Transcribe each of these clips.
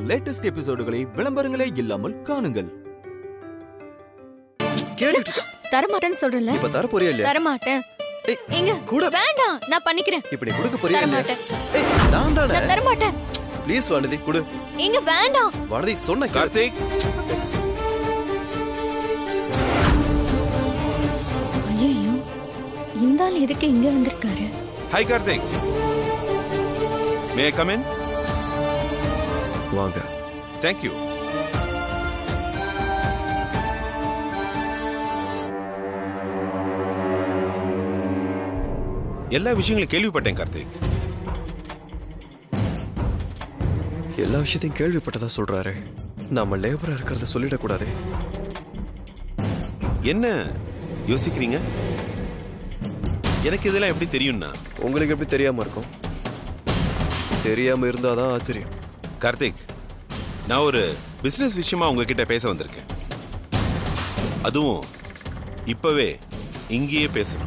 Latest எபிசோடுகளை விளம்பரங்களே இல்லாமல் காணுங்கள் கேட்டுட்டு இருக்க. தரமாட்டேன்னு சொல்றேன்ல இப்ப தர போறியா இல்லையா தரமாட்டேன் ஏய், எங்க கூட வேண்டாம் நான் பண்ணிக்கிறேன் இப்ப நீ கொடுக்க போறியா இல்லையா தரமாட்டேன் ஏய், நான் தானே நான் தரமாட்டேன் ப்ளீஸ் வானதி குடு எங்க வேண்டாம் வானதி சொன்ன கேளு. கார்த்திக் ஐயோ இந்த ஆள் எதுக்கு இங்க வந்திருக்காரு hi Karthik may come in வாங்க தேங்க் யூ எல்லா விஷயங்களும் கேள்விப்பட்டேன் கார்த்திக் எல்லா விஷயத்தையும் கேள்விப்பட்டதா சொல்றாரு நாம லேபரா இருக்கிறத சொல்லிடக்கூடாது என்ன யோசிக்கிறீங்க எனக்கு இதெல்லாம் எப்படி தெரியும்னா உங்களுக்கு எப்படி தெரியாம இருக்கும் தெரியாம இருந்தாதான் ஆச்சரியம் கார்த்திக் நான் ஒரு பிசினஸ் விஷயமா உங்ககிட்ட பேச வந்திருக்கேன் அதுவும் இப்பவே இங்கேயே பேசணும்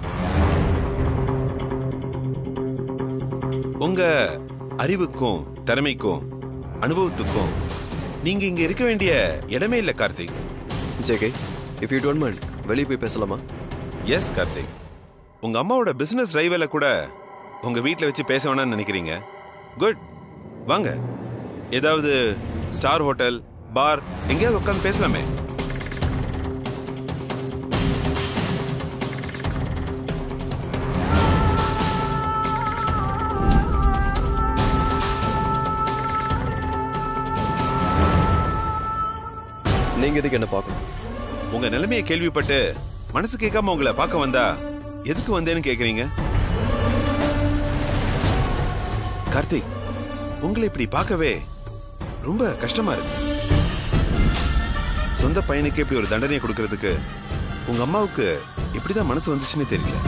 உங்க அறிவுக்கும் திறமைக்கும் அனுபவத்துக்கும் நீங்க இங்க இருக்க வேண்டிய இடமே இல்ல கார்த்திக் ஜெகை இஃப் யூ டோன்ட் மைண்ட் வெளியே போய் பேசலாமா எஸ் கார்த்திக் உங்க அம்மாவோட பிசினஸ் ரைவலை கூட உங்க வீட்ல வச்சு பேச வேணாம்னு நினைக்கிறீங்க குட் வாங்க ஏதாவது ஸ்டார் ஹோட்டல் பார் எங்கேயாவது உட்காந்து பேசலாமே நீங்க எதுக்கு என்ன பார்க்கணும் உங்க நிலைமையை கேள்விப்பட்டு மனசு கேட்காம உங்களை பார்க்க வந்தா எதுக்கு வந்தேன்னு கேக்குறீங்க கார்த்திக் உங்களை இப்படி பார்க்கவே ரொம்ப கஷ்டமா இருக்கு சொந்த பையனுக்கு இப்படி ஒரு தண்டனை கொடுக்கறதுக்கு உங்க அம்மாவுக்கு இப்படிதான் மனசு வந்துச்சுன்னு தெரியல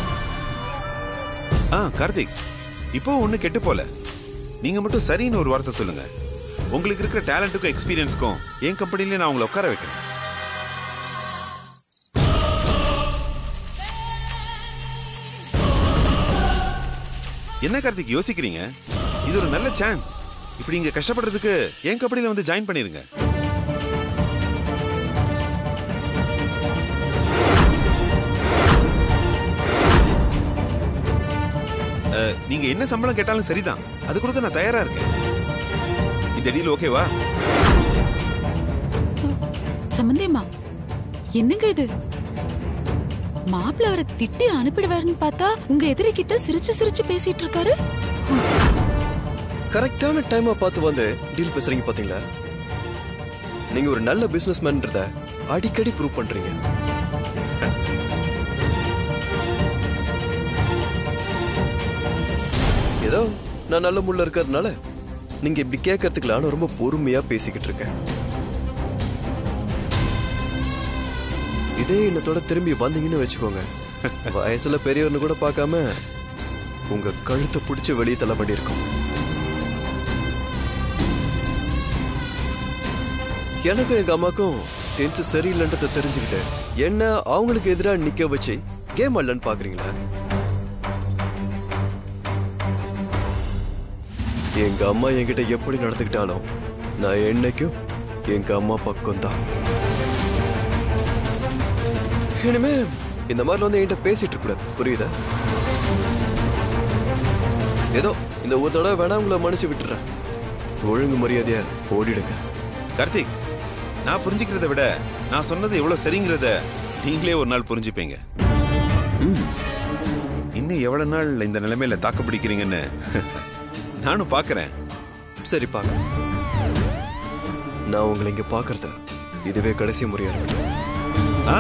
ஆ கார்த்திக் இப்போ ஒண்ணு கெட்டு போல நீங்க மட்டும் சரின்னு ஒரு வார்த்தை சொல்லுங்க உங்களுக்கு இருக்கிற டேலண்ட்டுக்கும் எக்ஸ்பீரியன்ஸ்க்கும் என் கம்பெனிலே நான் உங்களை உட்கார வைக்கிறேன் என்ன கார்த்திக் யோசிக்கிறீங்க இது ஒரு நல்ல சான்ஸ் இப்படி இங்க கஷ்டப்படுறதுக்கு என் கம்பெனில வந்து ஜாயின் பண்ணிருங்க அஹ், நீங்க என்ன சம்பளம் கேட்டாலும் சரிதான் அது கொடுக்க நான் தயாரா இருக்கேன் இந்த டீல் ஓகேவா சம்பந்தியம்மா என்னங்க இது மாப்பிள்ள அவரை திட்டி அனுப்பிடுவாருன்னு பார்த்தா உங்க எதிரி கிட்ட சிரிச்சு சிரிச்சு பேசிட்டு இருக்காரு கரெக்டான டைமா பார்த்து வந்து டீல் பேசுறீங்க பாத்தீங்களா நீங்க ஒரு நல்ல பிசினஸ் மேன்றத அடிக்கடி ப்ரூவ் பண்றீங்க ஏதோ நான் நல்ல முள்ள இருக்கிறதுனால நீங்க இப்படி கேட்கறதுக்கு நான் ரொம்ப பொறுமையா பேசிக்கிட்டு இருக்கேன் இதே எண்ணத்தோட திரும்பி வந்தீங்கன்னு வச்சுக்கோங்க வயசுல பெரியவர்னு கூட பார்க்காம உங்க கழுத்தை பிடிச்சி வெளியே தள்ள வேண்டியிருக்கும் எனக்கும் எங்க அம்மாக்கும் டென்த் சரியில்லைன்றத தெரிஞ்சுக்கிட்டு என்ன அவங்களுக்கு எதிராக நிக்க வச்சு கேம் ஆடலன்னு பாக்குறீங்களா எங்க அம்மா என்கிட்ட எப்படி நடந்துக்கிட்டாலும் நான் என்னைக்கும் எங்க அம்மா பக்கம் தான் இனிமே இந்த மாதிரி வந்து என்கிட்ட பேசிட்டு இருக்க கூடாது புரியுதா ஏதோ இந்த ஒரு தடவை வேணா உங்களை மன்னிச்சு விட்டுறேன் ஒழுங்கு மரியாதையா ஓடிடுங்க கார்த்திக் நான் புரிஞ்சுக்கிறத விட நான் சொன்னது எவ்வளவு சரிங்கிறத நீங்களே ஒரு நாள் புரிஞ்சுப்பீங்க இன்னும் எவ்வளவு நாள் இந்த நிலைமையில தாக்கு பிடிக்கிறீங்கன்னு நானும் பாக்குறேன் சரி பாக்க நான் உங்களை இங்க பாக்குறது இதுவே கடைசி முறையா இருக்கட்டும் ஆ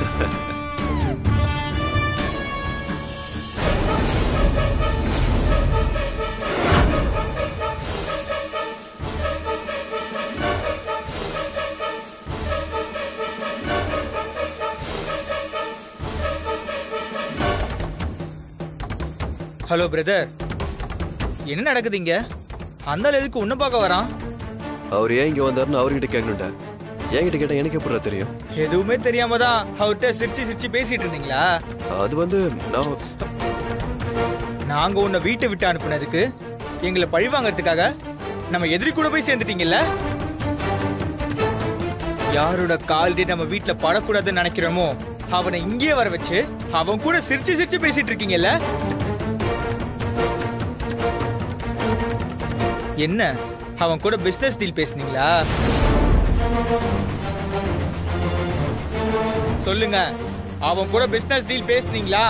ஹலோ பிரதர் என்ன நடக்குது இங்க அந்த ஆள் எதுக்கு உன்னை பார்க்க வரான் அவர் ஏன் இங்க வந்தாருன்னு அவர்கிட்ட கேட்கணும்டா என்கிட்ட கேட்டா எனக்கு எப்படி தெரியும் எதுவுமே தெரியாம தான் அவர்கிட்ட சிரிச்சு சிரிச்சு பேசிட்டு இருந்தீங்களா அது வந்து நான் நாங்க உன்னை வீட்டை விட்டு அனுப்புனதுக்கு எங்களை பழி வாங்கறதுக்காக நம்ம எதிரி கூட போய் சேர்ந்துட்டீங்கல்ல யாரோட கால்டி நம்ம வீட்ல படக்கூடாதுன்னு நினைக்கிறோமோ அவனை இங்கேயே வர வச்சு அவன் கூட சிரிச்சு சிரிச்சு பேசிட்டு இருக்கீங்கல்ல என்ன அவன் கூட பிசினஸ் டீல் பேசுனீங்களா சொல்லுங்க அவன் கூட பிசினஸ் டீல் பேசுனீங்களா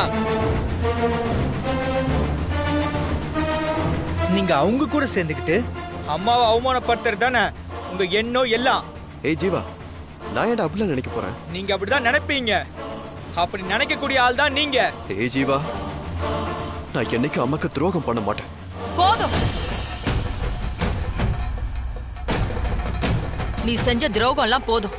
நீங்க அவங்க கூட சேர்ந்துக்கிட்டு அம்மாவை அவமானப்படுத்துறது தானே உங்க எண்ணம் எல்லாம் ஏய் ஜீவா நான் ஏன்டா அப்படிலாம் நினைக்க போறேன் நீங்க அப்படிதான் நினைப்பீங்க அப்படி நினைக்கக்கூடிய ஆள் தான் நீங்க ஏய் ஜீவா நான் என்னைக்கும் அம்மாக்கு துரோகம் பண்ண மாட்டேன் போதும் நீ செஞ்ச துரோகம் எல்லாம் போதும்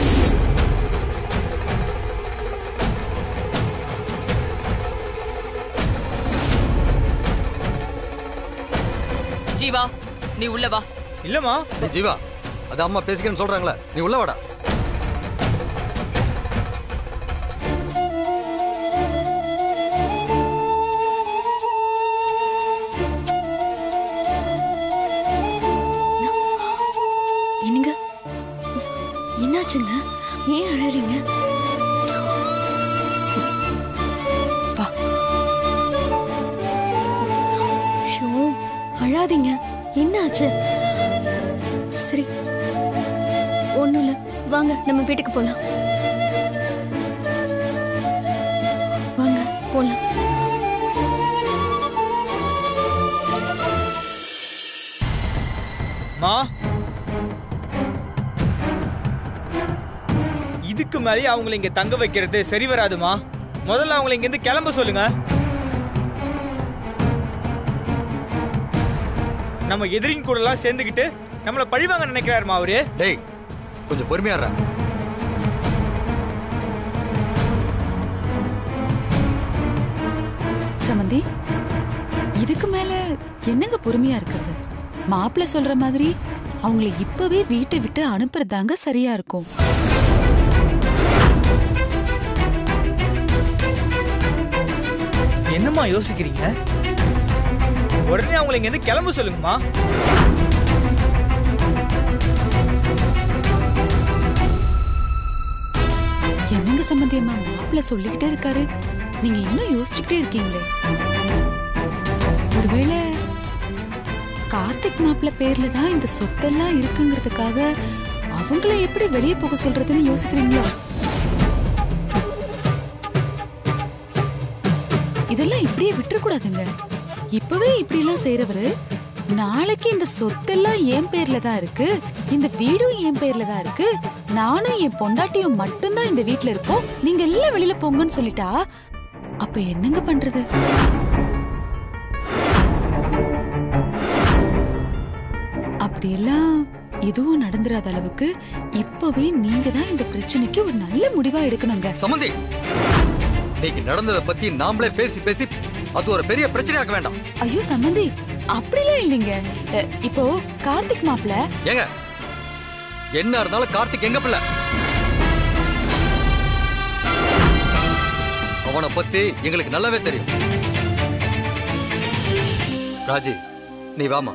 ஜீவா நீ உள்ள வா இல்லம்மா டேய் ஜீவா அது அம்மா பேசிக்கிறேன்னு சொல்றாங்களே நீ உள்ள வாடா என்னங்க என்னாச்சுங்க ஏன் அழறீங்க வா. ஷோ அழாதீங்க என்னாச்சு சரி ஒண்ணும் இல்ல வாங்க நம்ம வீட்டுக்கு போலாம் வாங்க போலாம் மா இதுக்கு மேலே அவங்கள இங்க தங்க வைக்கிறது சரி வராதுமா முதல்ல அவங்கள இங்க இருந்து கிளம்ப சொல்லுங்க நம்ம எதிரிங்க கூட எல்லாம் சேர்ந்துக்கிட்டு நம்மள பழிவாங்க நினைக்கிறாருமா அவரு டேய் கொஞ்சம் பொறுமையா இருடா. சமந்தி இதுக்கு மேல என்னங்க பொறுமையா இருக்கிறது மாப்பிள்ளை சொல்ற மாதிரி அவங்கள இப்பவே வீட்டை விட்டு அனுப்புறதாங்க சரியா இருக்கும் என்னம்மா யோசிக்கிறீங்க உடனே அவங்கள இங்க இருந்து கிளம்ப சொல்லுங்கம்மா என்னங்க சம்மந்தி அம்மா மாப்பிள்ளை சொல்லிக்கிட்டே இருக்காரு நீங்க இன்னும் யோசிச்சுக்கிட்டே இருக்கீங்களே ஒருவேளை கார்த்திக் மாப்பிள்ளை பேர்ல தான் இந்த சொத்தெல்லாம் இருக்குங்கிறதுக்காக அவங்கள எப்படி வெளியே போக சொல்றதுன்னு யோசிக்கிறீங்களோ இதெல்லாம் இப்படியே விட்டுறக்கூடாதுங்க இப்பவே இப்படி எல்லாம் செய்யறவரு நாளைக்கு இந்த சொத்தெல்லாம் என் பேர்ல தான் இருக்கு இந்த வீடும் என் பேர்ல தான் இருக்கு நானும் என் பொண்டாட்டியும் மட்டும்தான் இந்த வீட்ல இருப்போம் நீங்க எல்லாம் வெளியில போங்கன்னு சொல்லிட்டா அப்ப என்னங்க பண்றது அப்படியெல்லாம் எதுவும் நடந்துராத அளவுக்கு இப்பவே நீங்க தான் இந்த பிரச்சனைக்கு ஒரு நல்ல முடிவா எடுக்கணுங்க சம்மந்தி இன்னைக்கு நடந்ததை பத்தி நாமளே பேசி பேசி அது ஒரு பெரிய பிரச்சனையாக்க வேண்டாம் ஐயோ சம்மந்தி அப்படிலாம் இல்லைங்க அ, இப்போ கார்த்திக் மாப்பிள்ள ஏங்க என்ன இருந்தாலும் கார்த்திக் எங்க பிள்ளை அவனை பத்தி எங்களுக்கு நல்லாவே தெரியும் ராஜி நீ வாமா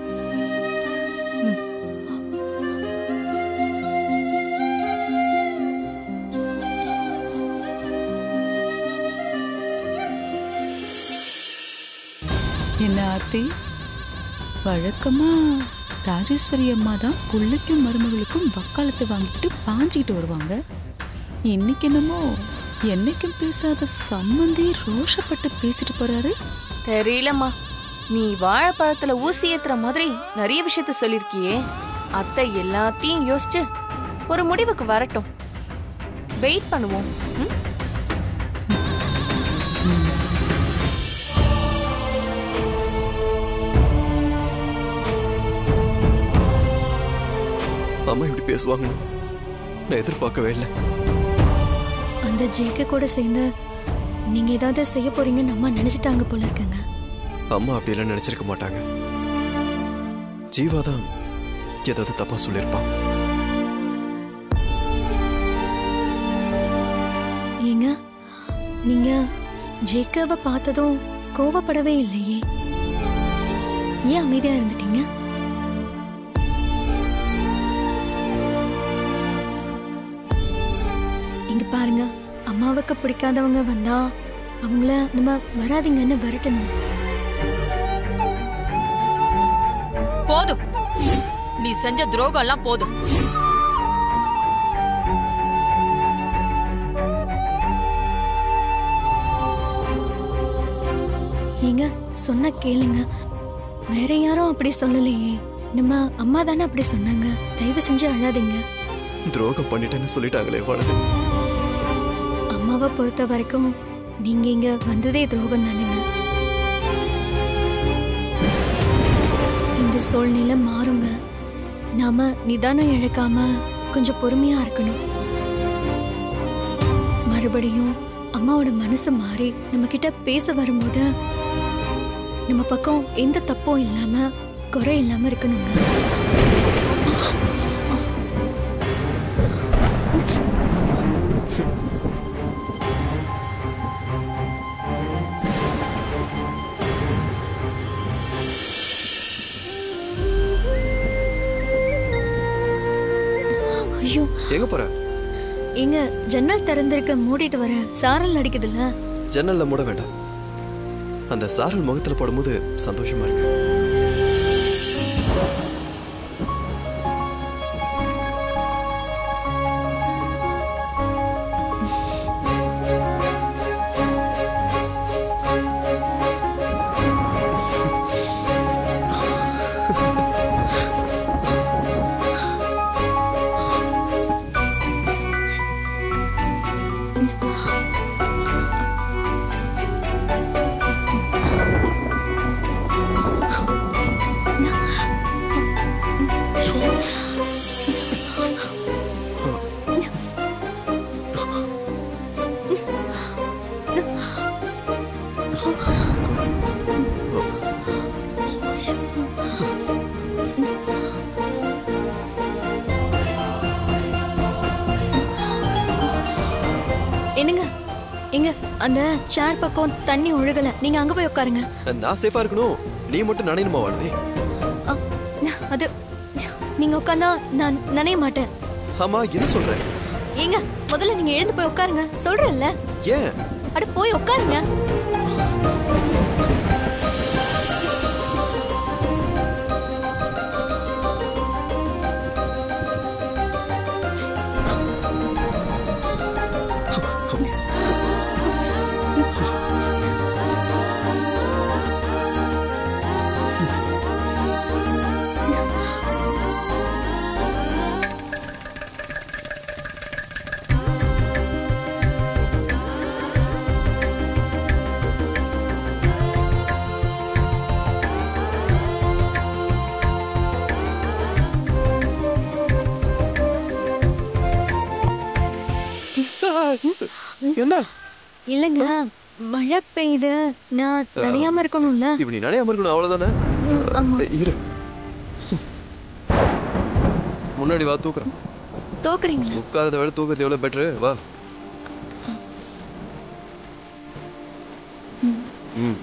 என்ன ஆர்த்தி வழக்கமா ராஜேஸ்வரி அம்மா தான் புள்ளைக்கும் மருமகளுக்கும் வக்காலத்து வாங்கிட்டு பாஞ்சிக்கிட்டு வருவாங்க இன்னைக்கு என்னமோ என்னைக்கும் பேசாத சம்மந்தி ரோஷப்பட்டு பேசிட்டு போறாரு தெரியலம்மா நீ வாழைப்பழத்துல ஊசி ஏத்துற மாதிரி நிறைய விஷயத்த சொல்லிருக்கியே அத்தை எல்லாத்தையும் யோசிச்சு ஒரு முடிவுக்கு வரட்டும் வெயிட் பண்ணுவோம் ம்? அம்மா இப்படி பேசுவாங்கன்னு நான் எதிர்பார்க்கவே இல்லை அந்த ஜேக்க கூட சேர்ந்து நீங்க ஏதாவது செய்ய போறீங்கன்னு அம்மா நினைச்சிட்டாங்க போல இருக்குங்க அம்மா அப்படியெல்லாம் நினைச்சிருக்க மாட்டாங்க ஜீவா தான் ஏதாவது தப்பா சொல்லியிருப்பான் ஏங்க நீங்க ஜேக்காவை பார்த்ததும் கோவப்படவே இல்லையே ஏன் அமைதியா இருந்துட்டீங்க பாருங்க அம்மாவுக்கு பிடிக்காதவங்க வந்தா அவங்கள நம்ம வராதீங்கன்னு விரட்டணும் போதும் நீ செஞ்ச துரோகம் எல்லாம் போதும் ஏங்க சொன்னா கேளுங்க வேற யாரும் அப்படி சொல்லலையே நம்ம அம்மா தானே அப்படி சொன்னாங்க தயவு செஞ்சு அழாதீங்க துரோகம் பண்ணிட்டேன்னு சொல்லிட்டாங்களே வளது அம்மாவை பொறுத்த வரைக்கும் நீங்க இங்க வந்ததே துரோகம் தானுங்க இந்த சூழ்நிலை மாறுங்க நாம நிதானம் இழக்காம கொஞ்சம் பொறுமையா இருக்கணும் மறுபடியும் அம்மாவோட மனசு மாறி நம்ம கிட்ட பேச வரும்போது நம்ம பக்கம் எந்த தப்பும் இல்லாம குறை இல்லாம இருக்கணுங்க ஐயோ எங்க போற எங்க ஜன்னல் திறந்திருக்க மூடிட்டு வர சாரல் அடிக்குதுல்ல ஜன்னல்ல மூட வேண்டாம் அந்த சாரல் முகத்துல போடும்போது சந்தோஷமா இருக்கு என்னங்க எங்க அந்த சேர் பக்கம் தண்ணி ஒழுகல நீங்க அங்க போய் உட்காருங்க நான் சேஃபா இருக்கணும் நீ மட்டும் நினைணுமா வாழ்வே அ, அது நீங்க உட்காந்தா நான் நனைய மாட்டேன் ஆமா என்ன சொல்ற ஏங்க முதல்ல நீங்க எழுந்து போய் உட்காருங்க சொல்றேன்ல ஏன் அட போய் உட்காருங்க என்ன இல்லங்க மழை பெய்யுது நான் நனையாம இருக்கணும்ல இப்ப நீ நனையாம இருக்கணும் அவ்வளவுதானே ம், ஆமா இரு முன்னாடி வா தூக்குறேன் தோக்குறீங்களா உட்காரத விட தூக்குறது எவ்வளவு பெட்ரு வா ம்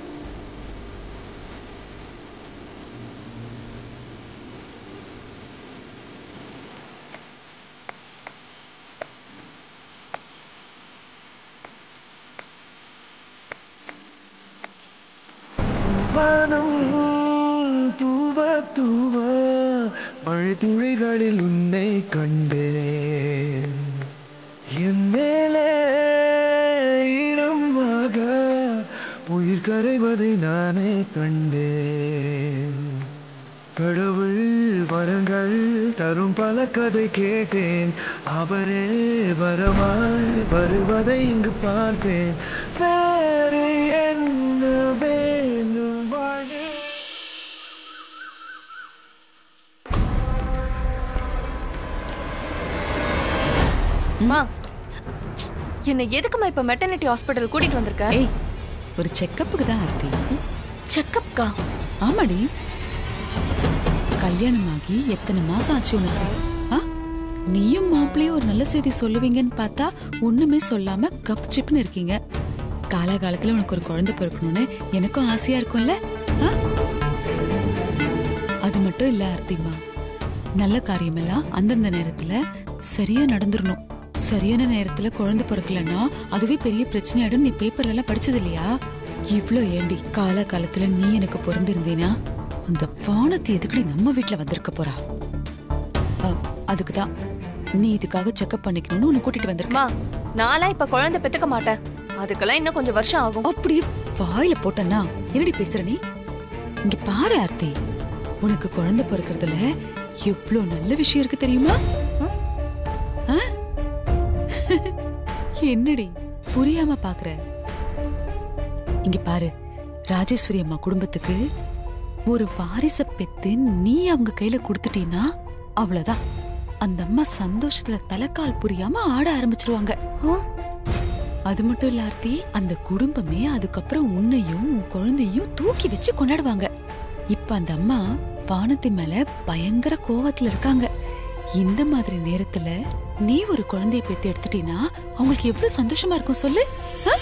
வானம் தூவ தூவ மழை துளிகளில் உன்னை கண்டேன் என் மேலே ஈரமாக உயிர் கரைவதை நானே கண்டேன் கடவுள் வரங்கள் தரும் பல கதை கேட்டேன் அவரே வரமாய் வருவதை இங்கு பார்த்தேன் வேறு என்ன வேணும் வாழ அம்மா என்னை எதுக்குமா இப்ப மெட்டர்னிட்டி ஹாஸ்பிட்டல் கூட்டிட்டு வந்திருக்க ஏய் ஒரு செக்கப்புக்கு தான் ஆர்த்தி செக்கப்கா ஆமாடி கல்யாணமாகி எத்தனை மாசம் ஆச்சு உனக்கு ஆ? நீயும் மாப்பிள்ளையும் ஒரு நல்ல செய்தி சொல்லுவீங்கன்னு பார்த்தா ஒண்ணுமே சொல்லாம கப் சிப்னு இருக்கீங்க காலாகாலத்துல உனக்கு ஒரு குழந்தை பிறக்கணும்னு எனக்கும் ஆசையா இருக்கும்ல ஆ? அது மட்டும் இல்ல ஆர்த்திமா நல்ல காரியமெல்லாம் அந்தந்த நேரத்துல சரியா நடந்துடணும் சரியான நேரத்துல குழந்தை பிறக்கலன்னா அதுவே பெரிய பிரச்சனையாடும் நீ பேப்பர்ல எல்லாம் படிச்சது இல்லையா இவ்ளோ ஏண்டி கால காலத்துல நீ எனக்கு பிறந்திருந்தீனா அந்த வானத்தை எதுக்கடி நம்ம வீட்ல வந்திருக்க போறா அதுக்குதான் நீ இதுக்காக செக்அப் பண்ணிக்கணும்னு உன்னை கூட்டிட்டு வந்திருக்க அம்மா நான்லாம் இப்ப குழந்தை பெத்துக்க மாட்டேன் அதுக்கெல்லாம் இன்னும் கொஞ்சம் வருஷம் ஆகும் அப்படியே வாயில போட்டனா என்னடி பேசுற நீ இங்க பாரு ஆர்த்தி உனக்கு குழந்தை பிறக்கிறதுல எவ்ளோ நல்ல விஷயம் இருக்கு தெரியுமா ஆ? என்னடி புரியாம பாக்குற இங்க பாரு ராஜேஸ்வரி அம்மா குடும்பத்துக்கு ஒரு வாரிச பெத்து நீ அவங்க கையில கொடுத்துட்டீன்னா அவ்வளவுதான் அந்த அம்மா சந்தோஷத்துல தலைக்கால் புரியாம ஆட ஆரம்பிச்சிருவாங்க அது மட்டும் இல்ல ஆர்த்தி அந்த குடும்பமே அதுக்கப்புறம் உன்னையும் உன் குழந்தையும் தூக்கி வச்சு கொண்டாடுவாங்க இப்ப அந்த அம்மா வானத்தி மேல பயங்கர கோவத்துல இருக்காங்க இந்த மாதிரி நேரத்துல நீ ஒரு குழந்தைய பெத்து எடுத்துட்டீன்னா அவங்களுக்கு எவ்வளவு சந்தோஷமா இருக்கும் சொல்லு ஆ?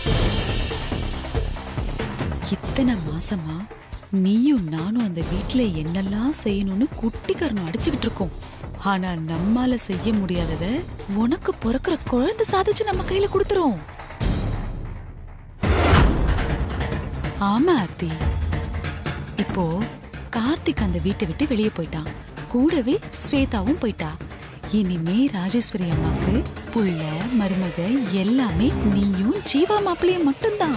இத்தனை மாசமா நீயும் நானும் அந்த வீட்ல என்னெல்லாம் செய்யணும்னு குட்டிக்கரணம் அடிச்சுக்கிட்டு இருக்கோம் ஆனா நம்மால செய்ய முடியாதத உனக்கு பிறக்கிற குழந்தை சாதிச்சு நம்ம கையில கொடுத்துரும் ஆமா ஆர்த்தி இப்போ கார்த்திக் அந்த வீட்டை விட்டு வெளியே போயிட்டான் கூடவே ஸ்வேதாவும் போயிட்டா இனிமே ராஜேஸ்வரி அம்மாக்கு புள்ள மருமக எல்லாமே நீயும் ஜீவா மாப்பிளையும் மட்டும்தான்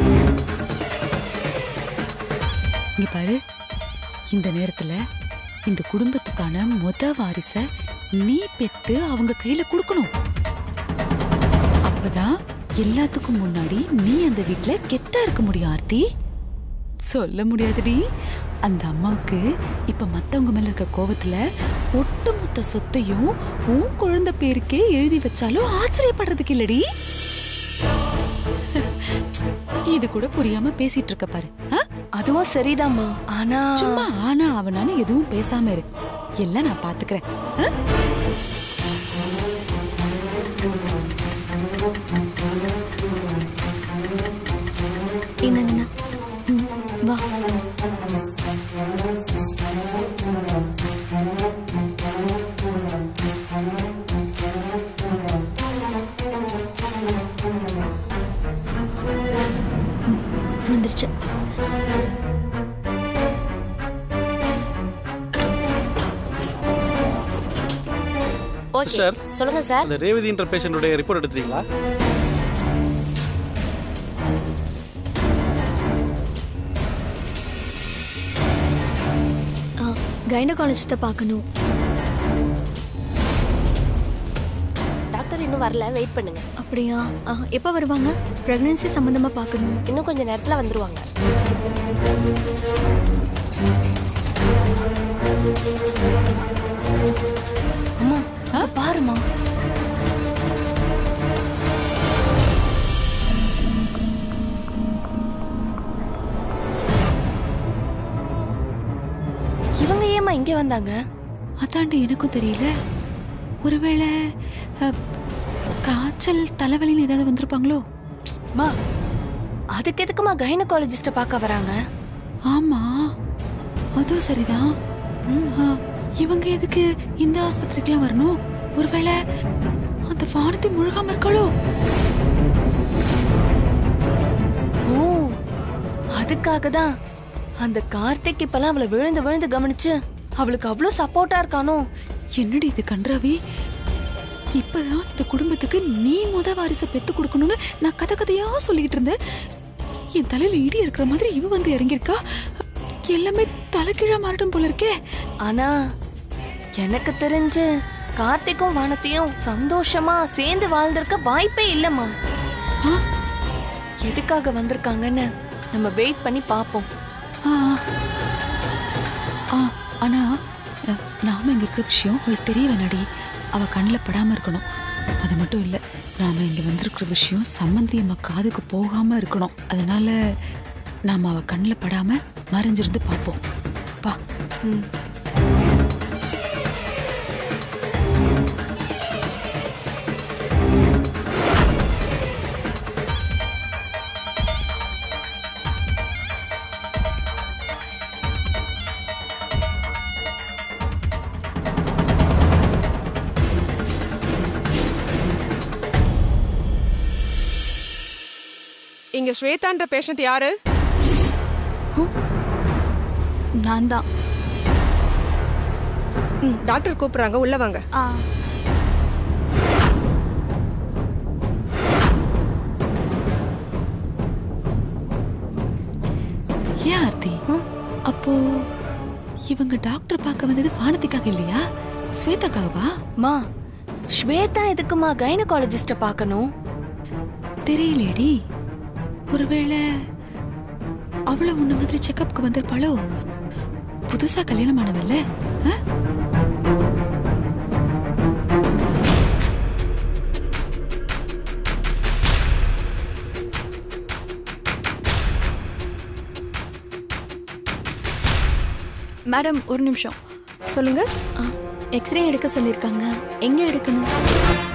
இங்க பாரு இந்த நேரத்துல இந்த குடும்பத்துக்கான மொத வாரிச நீ பெத்து அவங்க கையில கொடுக்கணும் அப்பதான் எல்லாத்துக்கும் முன்னாடி நீ அந்த வீட்ல கெத்தா இருக்க முடியும் ஆர்த்தி சொல்ல முடியாதுடி அந்த அம்மாவுக்கு இப்ப மத்தவங்க மேல இருக்க கோவத்துல ஒட்டுமொத்த சொத்தையும் உன் குழந்தை பேருக்கே எழுதி வச்சாலும் ஆச்சரியப்படுறதுக்கு இல்லடி இது கூட புரியாம பேசிட்டு இருக்க பாரு ஆ? அதுவும் சரிதாம்மா ஆனா சும்மா ஆனா அவனால எதுவும் பேசாம இரு எல்லாம் நான் பாத்துக்கிறேன் ஆ? இந்தாங்கண்ணா ம், வா ம், வந்துருச்சு ஓகே சார். சொல்லுங்க சார் அந்த ரேவதின்ற பேஷண்ட்டுடைய ரிப்போர்ட் எடுத்தீங்களா கைனகாலஜிஸ்ட்டை பார்க்கணும் டாக்டர் இன்னும் வரல வெயிட் பண்ணுங்க அப்படியா ஆ, எப்போ வருவாங்க ப்ரெக்னன்சி சம்மந்தமாக பார்க்கணும் இன்னும் கொஞ்ச நேரத்துல வந்துருவாங்க அம்மா அங்க பாருமா இவங்க ஏமா இங்க வந்தாங்க அதாண்டி எனக்கும் தெரியல ஒருவேளை அ, காய்ச்சல் தலைவலின்னு ஏதாவது வந்திருப்பாங்களோ அம்மா அதுக்கு எதுக்குமா கைனகாலஜிஸ்ட பார்க்க வராங்க ஆமா அதுவும் சரிதான் ஆ, இவங்க எதுக்கு இந்த ஆஸ்பத்திரிக்கெல்லாம் வரணும் ஒருவேளை அந்த வானத்தை முழுகாம இருக்காளோ ஓ அதுக்காக தான் அந்த கார்த்திக் இப்பெல்லாம் அவளை விழுந்து விழுந்து கவனிச்சு அவளுக்கு அவ்வளோ சப்போர்ட்டா இருக்கானோ என்னடி இது கன்றாவி இப்பதான் இந்த குடும்பத்துக்கு நீ முத வாரிசை பெத்து கொடுக்கணும்னு நான் கதை கதையா சொல்லிக்கிட்டு இருந்தேன் என் தலையில இடி இருக்கிற மாதிரி இவ வந்து இறங்கியிருக்கா எல்லாமே தலைகீழா மாறட்டும் போல இருக்கே ஆனா எனக்கு தெரிஞ்சு கார்த்திக்கும் வானத்தையும் சந்தோஷமா சேர்ந்து வாழ்ந்திருக்க வாய்ப்பே இல்லம்மா ஆ, எதுக்காக வந்திருக்காங்கன்னு நம்ம வெயிட் பண்ணி பார்ப்போம் ஆ, ஆ, ஆனா அ, நாம இங்க இருக்கிற விஷயம் அவளுக்கு தெரிய வேணாடி அவ கண்ணில் படாம இருக்கணும் அது மட்டும் இல்ல நாம இங்க வந்திருக்கிற விஷயம் சம்மந்தி அம்மா காதுக்கு போகாம இருக்கணும் அதனால நாம அவ கண்ணில் படாம மறைஞ்சிருந்து பார்ப்போம் வா ம். இங்க ஸ்வேதான்ற பேஷண்ட் யாரு நான் தான் ம், டாக்டர் கூப்பிடுறாங்க உள்ள வாங்க ஏன் ஆர்த்தி அப்போ இவங்க டாக்டர் பார்க்க வந்தது வானதிக்காக இல்லையா ஸ்வேதாக்காகவா மா ஸ்வேதா எதுக்குமா கைனகாலஜிஸ்ட பார்க்கணும் தெரியலேடி ஒருவேளை அவள உன்ன மாதிரி செக்கப்க்கு வந்திருப்பாளோ புதுசா கல்யாணம் ஆனவல்ல ஆ? மேடம் ஒரு நிமிஷம் சொல்லுங்க எக்ஸ்ரே எடுக்க சொல்லியிருக்காங்க எங்க எடுக்கணும்